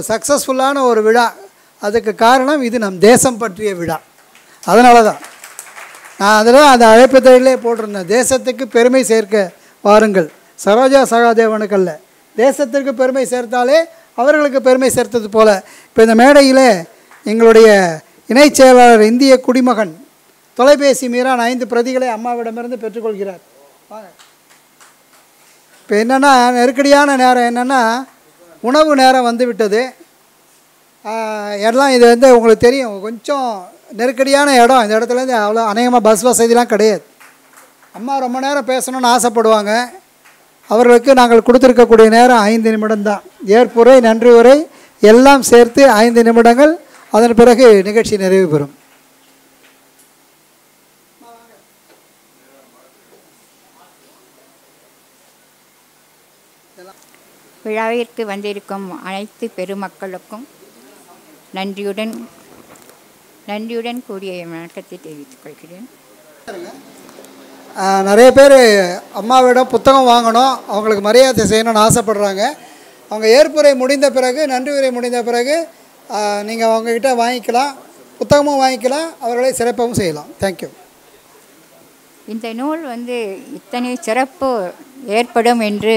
சக்ஸஸ்ஃபுல்லான ஒரு விழா அதுக்கு காரணம் இது நம் தேசம் பற்றிய விழா அதனால தான் நான் அதில் அந்த அழைப்புதழிலே போட்டிருந்தேன் தேசத்துக்கு பெருமை சேர்க்க வாருங்கள் சரோஜா சகாதேவனுக்கு அல்ல தேசத்திற்கு பெருமை சேர்த்தாலே அவர்களுக்கு பெருமை சேர்த்தது போல இப்போ இந்த மேடையில் எங்களுடைய இணைச் செயலாளர் இந்திய குடிமகன் தொலைபேசி மீறான ஐந்து பிரதிகளை அம்மாவிடமிருந்து பெற்றுக்கொள்கிறார் வாங்க இப்போ என்னென்னா நெருக்கடியான நேரம் என்னென்னா உணவு நேரம் வந்து விட்டது ஆஹ், எல்லாம் இது வந்து உங்களுக்கு தெரியும் கொஞ்சம் நெருக்கடியான இடம் இந்த இடத்துலேருந்து அவ்வளோ அநேகமாக பஸ் வசதிலாம் கிடையாது அம்மா ரொம்ப நேரம் பேசணும்னு ஆசைப்படுவாங்க அவர்களுக்கு நாங்கள் கொடுத்துருக்கக்கூடிய நேரம் ஐந்து நிமிடம் தான் ஏற்புரை நன்றி உரை எல்லாம் சேர்த்து ஐந்து நிமிடங்கள் அதன் பிறகு நிகழ்ச்சி நிறைவு பெறும் விழாவிற்கு வந்திருக்கும் அனைத்து பெருமக்களுக்கும் நன்றியுடன் நன்றியுடன் கூடிய என் வணக்கத்தை தெரிவித்துக் கொள்கிறேன் ஆஹ், நிறைய பேர் அம்மாவிடம் புத்தகம் வாங்கணும் அவங்களுக்கு மரியாதை செய்யணும்னு ஆசைப்படுறாங்க அவங்க ஏற்புரை முடிந்த பிறகு நன்றி உரை முடிந்த பிறகு நீங்கள் அவங்கக்கிட்ட வாங்கிக்கலாம் புத்தகமும் வாங்கிக்கலாம் அவர்களை சிறப்பாகவும் செய்யலாம் தேங்க்யூ இந்த நூல் வந்து இத்தனை சிறப்பு ஏற்படும் என்று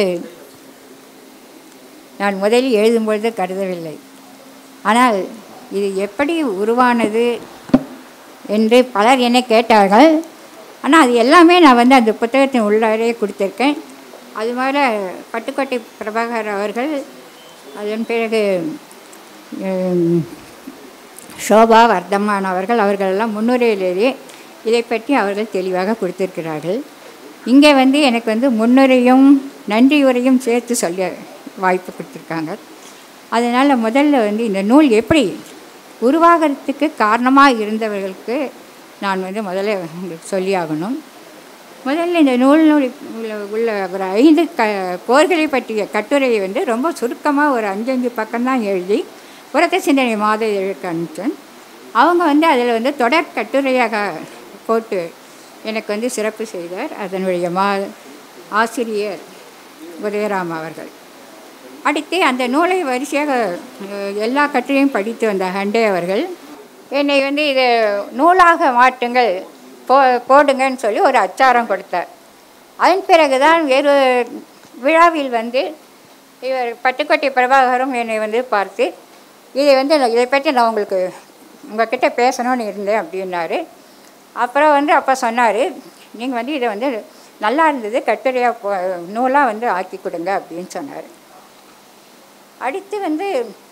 நான் முதலில் எழுதும்பொழுது கருதவில்லை ஆனால் இது எப்படி உருவானது என்று பலர் என்னை கேட்டார்கள் ஆனால் அது எல்லாமே நான் வந்து அந்த புத்தகத்தின் உள்ளாரே கொடுத்துருக்கேன் அது மாதிரி பட்டுக்கோட்டை பிரபாகர் அவர்கள் அதன் பிறகு உம், சோபா வர்தமான் அவர்கள் அவர்களெல்லாம் முன்னுரையிலேயே இதை பற்றி அவர்கள் தெளிவாக கொடுத்திருக்கிறார்கள் இங்கே வந்து எனக்கு வந்து முன்னுரையும் நன்றியுரையும் சேர்த்து சொல்ல வாய்ப்பு கொடுத்துருக்காங்க அதனால் முதல்ல வந்து இந்த நூல் எப்படி உருவாகிறதுக்கு காரணமாக இருந்தவர்களுக்கு நான் வந்து முதல்ல உங்களுக்கு சொல்லியாகணும் முதல்ல இந்த நூலினுடைய உள்ள உள்ள ஒரு ஐந்து க போர்களை பற்றிய கட்டுரையை வந்து ரொம்ப சுருக்கமாக ஒரு அஞ்சஞ்சு பக்கம்தான் எழுதி புறத்த சிந்தனை மாத இதழுக்கு அனுப்பிச்சேன் அவங்க வந்து அதில் வந்து தொடர் கட்டுரையாக போட்டு எனக்கு வந்து சிறப்பு செய்தார் அதனுடைய மா ஆசிரியர் உதயராம் அவர்கள் அடுத்து அந்த நூலை வரிசையாக அஹ், எல்லா கட்டுரையும் படித்து வந்த ஹண்டே அவர்கள் என்னை வந்து இதை நூலாக மாற்றுங்கள் போ போடுங்கன்னு சொல்லி ஒரு அச்சாரம் கொடுத்தார் அதன் பிறகு தான் வேறு விழாவில் வந்து இவர் பட்டுக்கோட்டை பிரபாகரும் என்னை வந்து பார்த்து இதை வந்து நான் இதை பற்றி நான் உங்களுக்கு உங்ககிட்ட பேசணும்னு இருந்தேன் அப்படின்னாரு அப்புறம் வந்து அப்போ சொன்னார் நீங்கள் வந்து இதை வந்து நல்லா இருந்தது கட்டுரையாக போ நூலாக வந்து ஆக்கி கொடுங்க அப்படின்னு சொன்னார் அடுத்து வந்து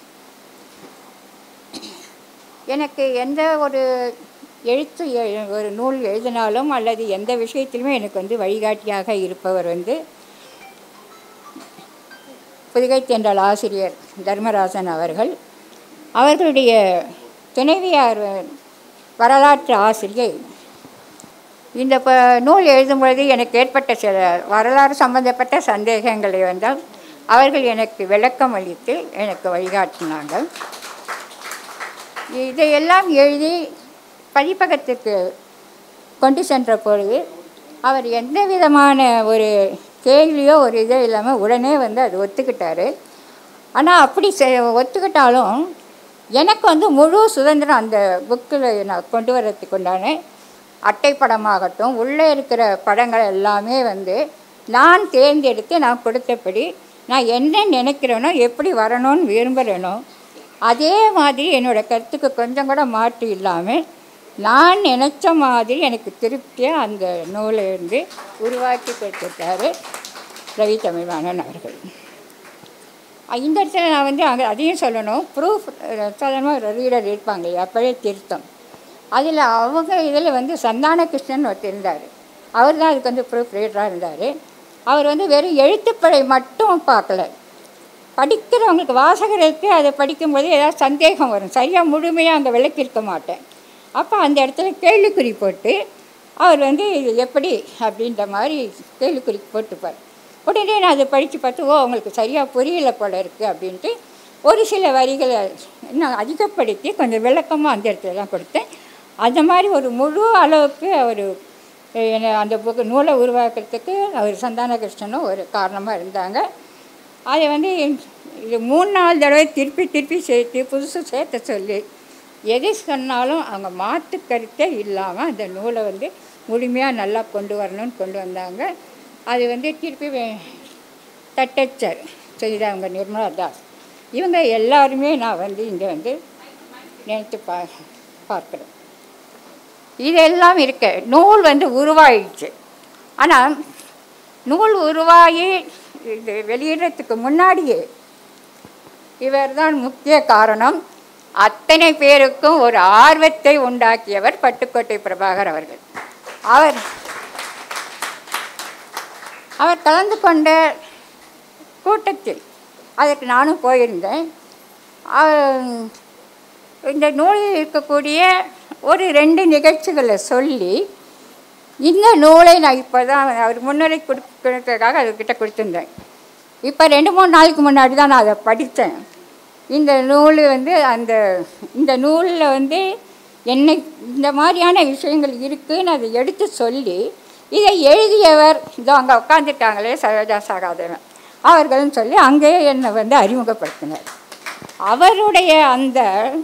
எனக்கு எந்த ஒரு எழுத்து எ- ஒரு நூல் எழுதினாலும் அல்லது எந்த விஷயத்திலுமே எனக்கு வந்து வழிகாட்டியாக இருப்பவர் வந்து புதுகை தென்றல் ஆசிரியர் தர்மராசன் அவர்கள் அவர்களுடைய துணைவியார் வரலாற்று ஆசிரியை இந்த ப நூல் எழுதும் பொழுது எனக்கு ஏற்பட்ட சில வரலாறு சம்பந்தப்பட்ட சந்தேகங்களை வந்தால் அவர்கள் எனக்கு விளக்கம் அளித்து எனக்கு வழிகாட்டினாங்க இதையெல்லாம் எழுதி பதிப்பகத்துக்கு கொண்டு சென்ற பொழுது அவர் எந்த விதமான ஒரு கேள்வியோ ஒரு இதோ இல்லாமல் உடனே வந்து அது ஒத்துக்கிட்டாரு ஆனால் அப்படி செ- ஒத்துக்கிட்டாலும் எனக்கு வந்து முழு சுதந்திரம் அந்த புக்கில் நான் கொண்டு வர்றதுக்கு உண்டான அட்டைப்படமாகட்டும் உள்ளே இருக்கிற படங்கள் எல்லாமே வந்து நான் தேர்ந்தெடுத்து நான் கொடுத்தபடி நான் என்ன நினைக்கிறேனோ எப்படி வரணும்னு விரும்புகிறேனோ அதே மாதிரி என்னோடய கருத்துக்கு கொஞ்சம் கூட மாற்று இல்லாமல் நான் நினச்ச மாதிரி எனக்கு திருப்தியாக அந்த நூலை வந்து உருவாக்கி கொடுத்துட்டாரு ரவி தமிழ்வாணன் அவர்கள் அஹ் இந்த இடத்துல நான் வந்து அங்கே அதையும் சொல்லணும் ப்ரூஃப் சாதாரணமாக ரீடர் இருப்பாங்க இல்லையா பழைய திருத்தம் அதில் அவங்க இதில் வந்து சந்தான கிருஷ்ணன் ஒருத்தர் இருந்தார் அவர் தான் அதுக்கு வந்து ப்ரூஃப் ரீடராக இருந்தார் அவர் வந்து வெறும் எழுத்துப்படை மட்டும் பார்க்கல படிக்கிறவங்களுக்கு வாசகருக்கு அதை படிக்கும்போது ஏதாவது சந்தேகம் வரும் சரியாக முழுமையாக அங்கே விளக்கியிருக்க மாட்டேன் அப்போ அந்த இடத்துல கேள்விக்குறி போட்டு அவர் வந்து இது எப்படி அப்படின்ற மாதிரி கேள்விக்குறி போட்டுப்பார் உடனே நான் அதை படித்து பார்த்து ஓ உங்களுக்கு சரியாக புரியல போல இருக்குது அப்படின்ட்டு ஒரு சில வரிகளை இன்னும் அதிகப்படுத்தி கொஞ்சம் விளக்கமாக அந்த இடத்துல தான் கொடுத்தேன் அந்த மாதிரி ஒரு முழு அளவுக்கு அவர் என்னை அந்த புக்கு நூலை உருவாக்குறதுக்கு அவர் சந்தான கிருஷ்ணனும் ஒரு காரணமாக இருந்தாங்க அதை வந்து இது மூணு நாலு தடவை திருப்பி திருப்பி சேர்த்து புதுசு சேர்த்த சொல்லி எது சொன்னாலும் அவங்க மாற்று கருத்தே இல்லாமல் அந்த நூலை வந்து முழுமையாக நல்லா கொண்டு வரணும்னு கொண்டு வந்தாங்க அது வந்து திருப்பி வே- தட்டச்சர் செய்தவங்க நிர்மலா தாஸ் இவங்க எல்லாருமே நான் வந்து இங்கே வந்து நினைத்து பா பார்க்குறேன் இதெல்லாம் இருக்கு நூல் வந்து உருவாயிடுச்சு ஆனால் நூல் உருவாகி இது வெளியிடறதுக்கு முன்னாடியே இவர்தான் முக்கிய காரணம் அத்தனை பேருக்கும் ஒரு ஆர்வத்தை உண்டாக்கியவர் பட்டுக்கோட்டை பிரபாகர் அவர்கள் அவர் அவர் கலந்து கொண்ட கூட்டத்தில் அதற்கு நானும் போயிருந்தேன் அவ- இந்த நூலில் இருக்கக்கூடிய ஒரு ரெண்டு நிகழ்ச்சிகளை சொல்லி இந்த நூலை நான் இப்போ தான் அவர் முன்னுரை கொடுக்கறதுக்காக அவர்கிட்ட கொடுத்துருந்தேன் இப்போ ரெண்டு மூணு நாளைக்கு முன்னாடி தான் நான் அதை படித்தேன் இந்த நூல் வந்து அந்த இந்த நூலில் வந்து என்னை இந்த மாதிரியான விஷயங்கள் இருக்குன்னு அதை எடுத்து சொல்லி இதை எழுதியவர் இதோ அங்கே உட்காந்துருக்காங்களே சரோஜா சகாதேவன் அவர்களும் சொல்லி அங்கேயே என்னை வந்து அறிமுகப்படுத்தினார் அவருடைய அந்த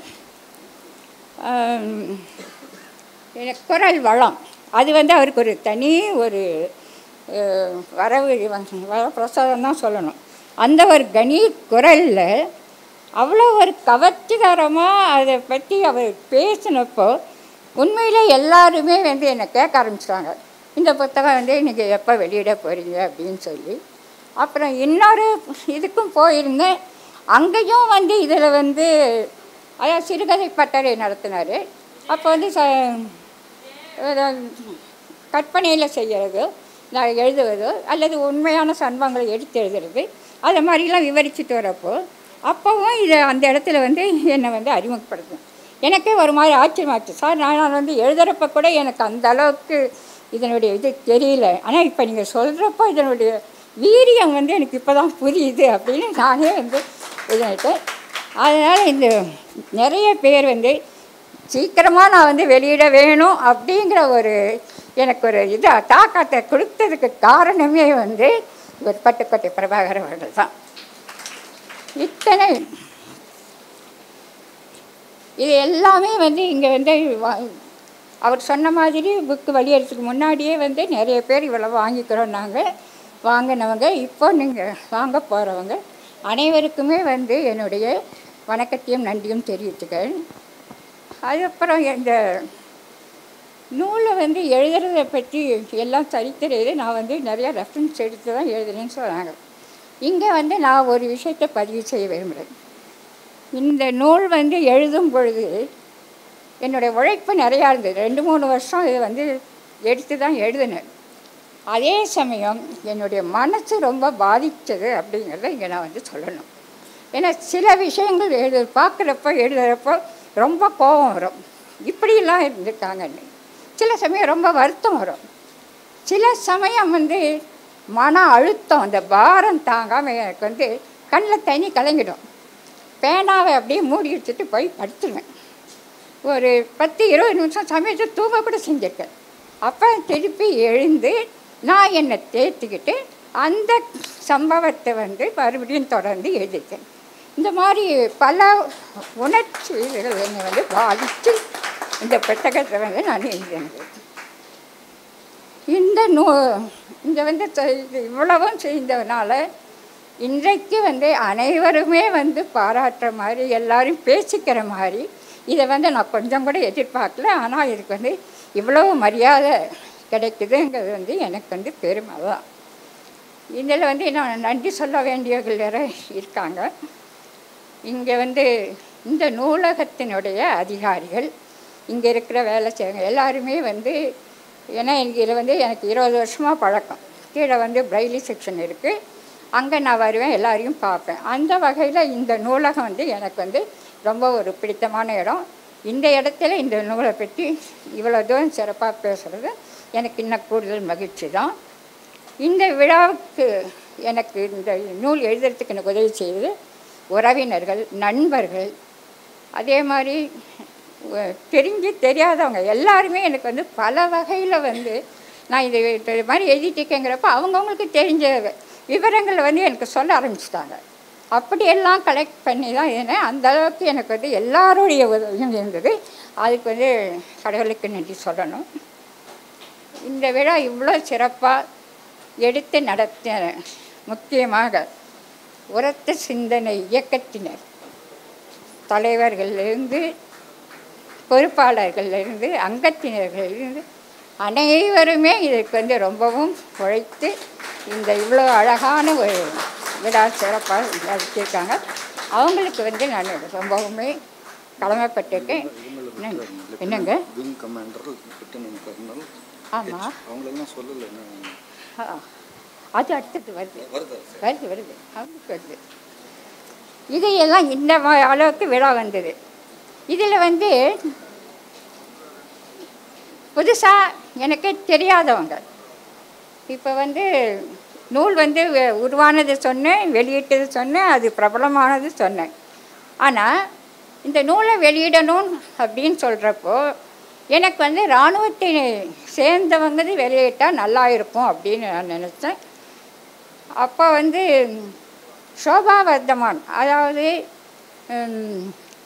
ஆம், எனக்கு குரல் வளம் அது வந்து அவருக்கு ஒரு தனி ஒரு அஹ், வரவு வரப்பிரசாதம் தான் சொல்லணும் அந்த ஒரு கணி குரலில் அவ்வளோ ஒரு கவர்ச்சிகரமாக அதை பற்றி அவர் பேசினப்போ உண்மையிலே எல்லாருமே வந்து என்னை கேட்க ஆரம்பிச்சிட்டாங்க இந்த புத்தகம் வந்து நீங்கள் எப்போ வெளியிட போகிறீங்க அப்படின்னு சொல்லி அப்புறம் இன்னொரு இதுக்கும் போயிருந்தேன் அங்கேயும் வந்து இதில் வந்து அதாவது சிறுகதை பட்டறை நடத்தினார் அப்போ வந்து ச கற்பனையில் செய்கிறது நான் எழுதுவதோ அல்லது உண்மையான சம்பவங்களை எடுத்து எழுதுறது அது மாதிரிலாம் விவரிச்சுட்டு வரப்போ அப்போவும் இதை அந்த இடத்துல வந்து என்னை வந்து அறிமுகப்படுத்தும் எனக்கே ஒரு மாதிரி ஆச்சரியமாச்சு சார் நான் நான் வந்து எழுதுகிறப்ப கூட எனக்கு அந்த அளவுக்கு இதனுடைய இது தெரியல ஆனால் இப்போ நீங்கள் சொல்கிறப்போ இதனுடைய வீரியம் வந்து எனக்கு இப்போ தான் புரியுது அப்படின்னு நானே வந்து எழுதிட்டேன் அதனால் இந்த நிறைய பேர் வந்து சீக்கிரமாக நான் வந்து வெளியிட வேணும் அப்படிங்கிற ஒரு எனக்கு ஒரு இது தாக்கத்தை கொடுத்ததுக்கு காரணமே வந்து ஒரு பட்டுக்கோட்டை பிரபாகர் அவர்கள் தான் இத்தனை இது எல்லாமே வந்து இங்கே வந்து வா- அவர் சொன்ன மாதிரி புக்கு வெளியேறதுக்கு முன்னாடியே வந்து நிறைய பேர் இவ்வளோ வாங்கிக்கிறோம் நாங்கள் வாங்கினவங்க இப்போ நீங்கள் வாங்க போகிறவங்க அனைவருக்குமே வந்து என்னுடைய வணக்கத்தையும் நன்றியும் தெரிவித்துக்கிறேன் அதுக்கப்புறம் இந்த நூலை வந்து எழுதுறதை பற்றி எல்லாம் சரித்திர இது நான் வந்து நிறைய ரெஃபரன்ஸ் எடுத்து தான் எழுதுறேன்னு சொன்னாங்க இங்கே வந்து நான் ஒரு விஷயத்தை பதிவு செய்ய விரும்புகிறேன் இந்த நூல் வந்து எழுதும் பொழுது என்னுடைய உழைப்பு நிறையா இருந்தது ரெண்டு மூணு வருஷம் இது வந்து எடுத்து தான் எழுதினேன் அதே சமயம் என்னுடைய மனசு ரொம்ப பாதித்தது அப்படிங்கிறத இங்கே நான் வந்து சொல்லணும் ஏன்னா சில விஷயங்கள் எழுது பார்க்குறப்ப எழுதுகிறப்போ ரொம்ப கோபம் வரும் இப்படிலாம் இருந்திருக்காங்கன்னு சில சமயம் ரொம்ப வருத்தம் வரும் சில சமயம் வந்து மன அழுத்தம் அந்த பாரம் தாங்காமல் எனக்கு வந்து கண்ணில் தண்ணி கலங்கிடும் பேனாவை அப்படியே மூடி வச்சுட்டு போய் படுத்துருவேன் ஒரு பத்து இருபது நிமிஷம் சமைச்சு தூங்க கூட செஞ்சுருக்கேன் அப்போ திருப்பி எழுந்து நான் என்னை தேர்த்திக்கிட்டு அந்த சம்பவத்தை வந்து மறுபடியும் தொடர்ந்து எழுதிட்டேன் இந்த மாதிரி பல உணர்ச்சிகள் என்னை வந்து பாதித்து இந்த புத்தகத்தை வந்து நான் எழுதினேன் இந்த நூ இந்த வந்து செ- இது இவ்வளவும் செய்ததுனால இன்றைக்கு வந்து அனைவருமே வந்து பாராட்டுற மாதிரி எல்லாரும் பேசிக்கிற மாதிரி இதை வந்து நான் கொஞ்சம் கூட எதிர்பார்க்கல ஆனால் இதுக்கு வந்து இவ்வளவு மரியாதை கிடைக்குதுங்கிறது வந்து எனக்கு வந்து பெருமை தான் இதில் வந்து நான் நன்றி சொல்ல வேண்டியவர்கள் வேற இருக்காங்க இங்கே வந்து இந்த நூலகத்தினுடைய அதிகாரிகள் இங்கே இருக்கிற வேலை செய்யறவங்க எல்லாருமே வந்து ஏன்னா எனக்கு இதில் வந்து எனக்கு இருபது வருஷமாக பழக்கம் கீழே வந்து பிரைலி செக்ஷன் இருக்குது அங்கே நான் வருவேன் எல்லாரையும் பார்ப்பேன் அந்த வகையில் இந்த நூலகம் வந்து எனக்கு வந்து ரொம்ப ஒரு பிடித்தமான இடம் இந்த இடத்துல இந்த நூலை பற்றி இவ்வளோ தூரம் சிறப்பாக பேசுகிறது எனக்கு இன்னும் கூடுதல் மகிழ்ச்சி தான் இந்த விழாவுக்கு எனக்கு இந்த நூல் எழுதுறதுக்கு எனக்கு உதவி செய்தது உறவினர்கள் நண்பர்கள் அதே மாதிரி அஹ், தெரிஞ்சு தெரியாதவங்க எல்லாருமே எனக்கு வந்து பல வகையில் வந்து நான் இது இது மாதிரி எழுதிட்டுருக்கேங்கிறப்ப அவங்கவுங்களுக்கு தெரிஞ்ச விவரங்களை வந்து எனக்கு சொல்ல ஆரம்பிச்சிட்டாங்க அப்படியெல்லாம் கலெக்ட் பண்ணி தான் இருந்தேன் அந்த அளவுக்கு எனக்கு வந்து எல்லாருடைய உதவியும் இருந்தது அதுக்கு வந்து கடவுளுக்கு நன்றி சொல்லணும் இந்த விழா இவ்வளோ சிறப்பாக எடுத்து நடத்த முக்கியமாக உரத்த சிந்தனை இயக்கத்தினர் தலைவர்களிலிருந்து பொறுப்பாளர்களிலிருந்து அங்கத்தினர்களிலிருந்து அனைவருமே இதுக்கு வந்து ரொம்பவும் உழைத்து இந்த இவ்வளோ அழகான ஒரு விழா சிறப்பாக நடத்தியிருக்காங்க அவங்களுக்கு வந்து நான் ரொம்பவுமே கடமைப்பட்டிருக்கேன் என்னங்க? என்னங்க விங் கமாண்டர் லெப்டினன்ட் கர்னல் ஆமாம் அவங்களெல்லாம் சொல்லலை என்ன ஆ, அது அடுத்தது வருது வருதா வருது வருது அவங்களுக்கு வருது இதையெல்லாம் இந்த ம- அளவுக்கு விழா வந்தது இதில் வந்து புதுசாக எனக்கு தெரியாதவங்க இப்போ வந்து நூல் வந்து வெ- உருவானது சொன்னேன் வெளியிட்டது சொன்னேன் அது பிரபலமானது சொன்னேன் ஆனால் இந்த நூலை வெளியிடணும் அப்படின்னு சொல்கிறப்போ எனக்கு வந்து இராணுவத்தை சேர்ந்தவங்க வெளியிட்டால் நல்லா இருக்கும் அப்படின்னு நான் நினச்சேன் அப்போ வந்து சோபா வர்தமான் அதாவது ம்,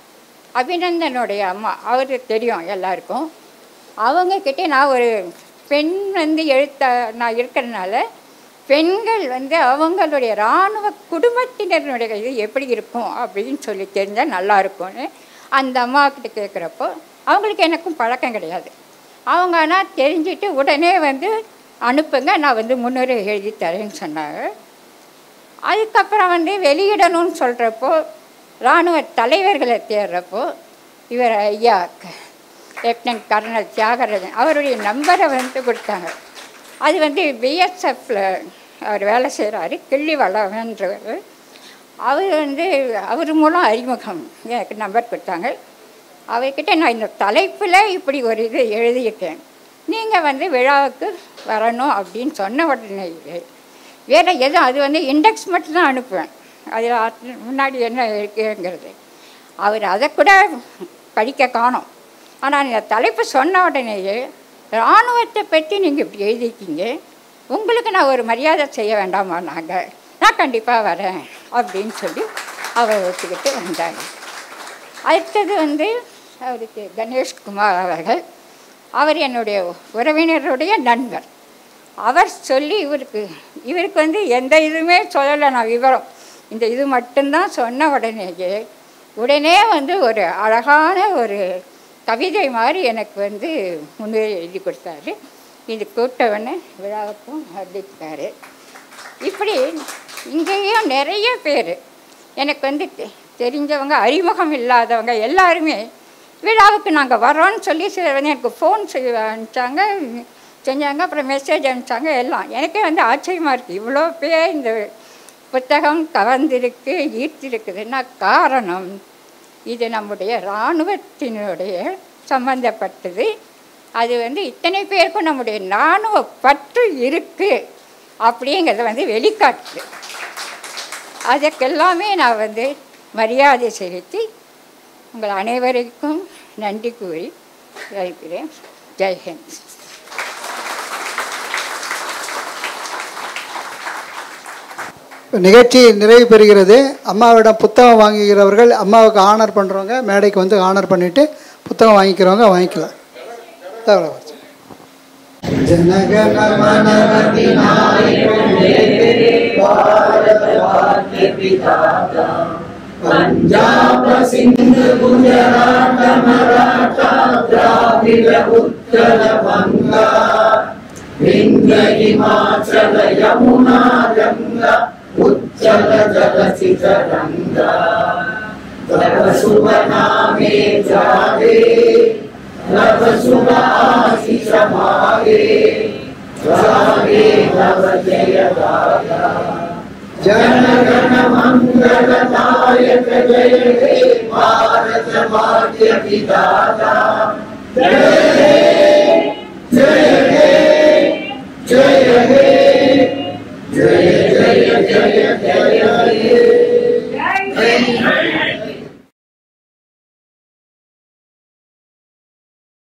அபிநந்தனுடைய அம்மா அவருக்கு தெரியும் எல்லாருக்கும் அவங்கக்கிட்ட நான் ஒரு பெண் வந்து எழுத்த நான் இருக்கிறதுனால பெண்கள் வந்து அவங்களுடைய இராணுவ குடும்பத்தினருடைய இது எப்படி இருக்கும் அப்படின்னு சொல்லி தெரிஞ்சால் நல்லா இருக்கும்னு அந்த அம்மாக்கிட்ட கேட்குறப்போ அவங்களுக்கு எனக்கும் பழக்கம் கிடையாது அவங்க ஆனால் தெரிஞ்சுட்டு உடனே வந்து அனுப்புங்க நான் வந்து முன்னுரை எழுதி தரேன்னு சொன்னாங்க அதுக்கப்புறம் வந்து வெளியிடணும்னு சொல்கிறப்போ இராணுவ தலைவர்களை தேடுறப்போ இவர் ஐயா க- லெப்டினன்ட் கர்னல் தியாகராஜன் அவருடைய நம்பரை வந்து கொடுத்தாங்க அது வந்து பிஎஸ்எஃப்பில் அவர் வேலை செய்கிறாரு கிள்ளி வளவன்றவர் அவர் வந்து அவர் மூலம் அறிமுகம் எனக்கு நம்பர் கொடுத்தாங்க அவர்கிட்ட நான் இந்த தலைப்பில் இப்படி ஒரு இது எழுதியிருக்கேன் நீங்கள் வந்து விழாவுக்கு வரணும் அப்படின்னு சொன்ன உடனே வேறு எதுவும் அது வந்து இண்டெக்ஸ் மட்டும் தான் அனுப்புவேன் அதில் முன்னாடி என்ன இருக்குங்கிறது அவர் அதை கூட படிக்க காணோம் ஆனால் இந்த தலைப்பு சொன்ன உடனேயே இராணுவத்தை பற்றி நீங்கள் இப்படி எழுதிருக்கீங்க உங்களுக்கு நான் ஒரு மரியாதை செய்ய வேண்டாமா நாங்கள் நான் கண்டிப்பாக வரேன் அப்படின்னு சொல்லி அவர் ஒத்துக்கிட்டு வந்தாங்க அடுத்தது வந்து அவருக்கு கணேஷ்குமார் அவர்கள் அவர் என்னுடைய உறவினருடைய நண்பர் அவர் சொல்லி இவருக்கு இவருக்கு வந்து எந்த இதுவுமே சொல்லலை நான் விவரம் இந்த இது மட்டும்தான் சொன்ன உடனேயே உடனே வந்து ஒரு அழகான ஒரு கவிதை மாதிரி எனக்கு வந்து முன்னுரை எழுதி கொடுத்தாரு இது கூட்டவனை விழாவுக்கும் அறிவித்தார் இப்படி இங்கேயும் நிறைய பேர் எனக்கு வந்து தெ- தெரிஞ்சவங்க அறிமுகம் இல்லாதவங்க எல்லாருமே விழாவுக்கு நாங்கள் வரோன்னு சொல்லி சில வந்து எனக்கு ஃபோன் செய்ய அனுப்பிச்சாங்க செஞ்சாங்க அப்புறம் மெசேஜ் அனுப்பிச்சாங்க எல்லாம் எனக்கே வந்து ஆச்சரியமாக இருக்குது இவ்வளோ பேர் இந்த புத்தகம் கவர்ந்திருக்கு ஈர்த்திருக்குதுன்னா காரணம் இது நம்முடைய இராணுவத்தினுடைய சம்பந்தப்பட்டது அது வந்து இத்தனை பேருக்கும் நம்முடைய இராணுவ பற்று இருக்குது அப்படிங்கிறத வந்து வெளிக்காட்டுது அதற்கெல்லாமே நான் வந்து மரியாதை செலுத்தி உங்கள் அனைவருக்கும் நன்றி கூறி வைக்கிறேன் ஜெய்ஹிந்த் இப்ப நிகழ்ச்சி நிறைவு பெறுகிறது அம்மாவிடம் புத்தகம் வாங்குகிறவர்கள் அம்மாவுக்கு ஆனர் பண்ணுறவங்க மேடைக்கு வந்து ஆனர் பண்ணிவிட்டு புத்தகம் வாங்கிக்கிறவங்க வாங்கிக்கலாம் தவறு